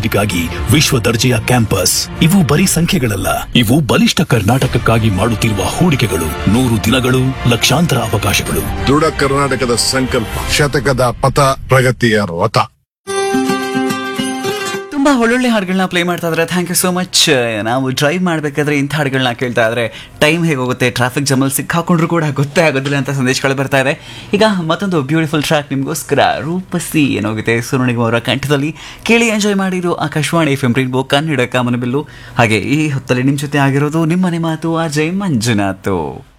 ಯೂನಿವರ್ಸಿಟಿಗಾಗಿ ವಿಶ್ವ ದರ್ಜೆಯ ಕ್ಯಾಂಪಸ್ ಇವು ಬರೀ ಸಂಖ್ಯೆಗಳಲ್ಲ ಇವು ಬಲಿಷ್ಠ ಕರ್ನಾಟಕಕ್ಕಾಗಿ ಮಾಡುತ್ತಿರುವ ಹೂಡಿಕೆಗಳು ನೂರು ದಿನಗಳು ಲಕ್ಷಾಂತರ ಅವಕಾಶಗಳು ದೃಢ ಕರ್ನಾಟಕದ ಸಂಕಲ್ಪ ಶತಕದ ಪಥ ಪ್ರಗತಿಯ ರಥ ತುಂಬಾ ಒಳ್ಳೊಳ್ಳೆ ಹಾಡುಗಳನ್ನ ಪ್ಲೇ ಮಾಡ್ತಾ ಇದ್ದಾರೆ ಥ್ಯಾಂಕ್ ಯು ಸೋ ಮಚ್ ನಾವು ಡ್ರೈವ್ ಮಾಡಬೇಕಾದ್ರೆ ಇಂಥ ಹಾಡುಗಳನ್ನ ಕೇಳ್ತಾ ಇದ್ರೆ ಟೈಮ್ ಹೇಗೆ ಹೋಗುತ್ತೆ ಟ್ರಾಫಿಕ್ ಜಾಮಲ್ಲಿ ಸಿಕ್ಕಾಕೊಂಡ್ರು ಕೂಡ ಗೊತ್ತೇ ಆಗೋದಿಲ್ಲ ಅಂತ ಸಂದೇಶಗಳು ಬರ್ತಾ ಇದೆ ಈಗ ಮತ್ತೊಂದು ಬ್ಯೂಟಿಫುಲ್ ಟ್ರ್ಯಾಕ್ ನಿಮಗೋಸ್ಕರ ರೂಪಸಿ ಏನೋಗುತ್ತೆ ಸುರುಣಿಗಮ್ ಅವರ ಕಂಠದಲ್ಲಿ ಕೇಳಿ ಎಂಜಾಯ್ ಮಾಡಿರು Akashvani F M rainbow Kannada ಕಾಮನಬಿಲ್ಲು ಹಾಗೆ ಈ ಹೊತ್ತಲ್ಲಿ ನಿಮ್ಮ ಜೊತೆ ಆಗಿರೋದು ನಿಮ್ಮನೆ ಮಾತು ಅಜಯ್ ಮಂಜುನಾಥ್